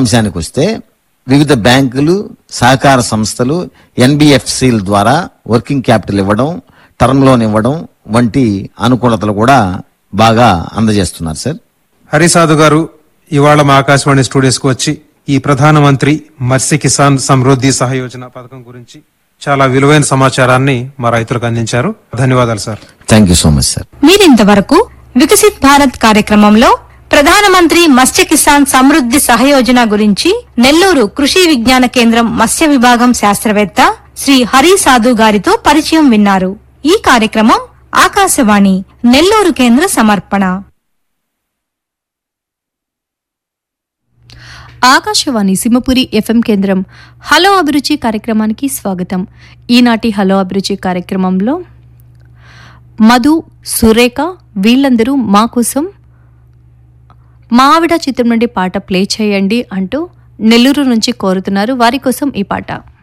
అంశానికి వస్తే వివిధ బ్యాంకులు సహకార సంస్థలు ఎన్బిఎఫ్సిల ద్వారా వర్కింగ్ క్యాపిటల్ ఇవ్వడం టర్మ్ లోన్ ఇవ్వడం వంటి అనుకూలతలు కూడా బాగా అందజేస్తున్నారు సార్ హరిసాధు గారు ఇవాళ మా ఆకాశవాణి స్టూడియోస్ కు వచ్చి ఈ ప్రధానమంత్రి మత్స్య కిసాన్ సమృద్ధి సహయోజన పథకం గురించి చాలా విలువైన సమాచారాన్ని మా రైతులకు అందించారు ధన్యవాదాలు sir thank you so much sir మీరింతవరకు వికసిత్ భారత్ కార్యక్రమంలో ప్రధానమంత్రి మత్స్య కిసాన్ సమృద్ధి సహయోజన గురించి నెల్లూరు కృషి విజ్ఞాన కేంద్రం మత్స్య విభాగం శాస్త్రవేత్త శ్రీ హరి సాధు గారితో పరిచయం విన్నారు ఈ కార్యక్రమం ఆకాశవాణి నెల్లూరు కేంద్ర సమర్పణ ఆకాశవాణి సింహపురి ఎఫ్ఎం కేంద్రం హలో అభిరుచి కార్యక్రమానికి స్వాగతం ఈనాటి హలో అభిరుచి కార్యక్రమంలో మధు సురేఖ వీళ్ళందరూ మా కోసం మా ఆవిడ చిత్రం నుండి పాట ప్లే చేయండి అంటూ నెల్లూరు నుంచి కోరుతున్నారు వారి కోసం ఈ పాట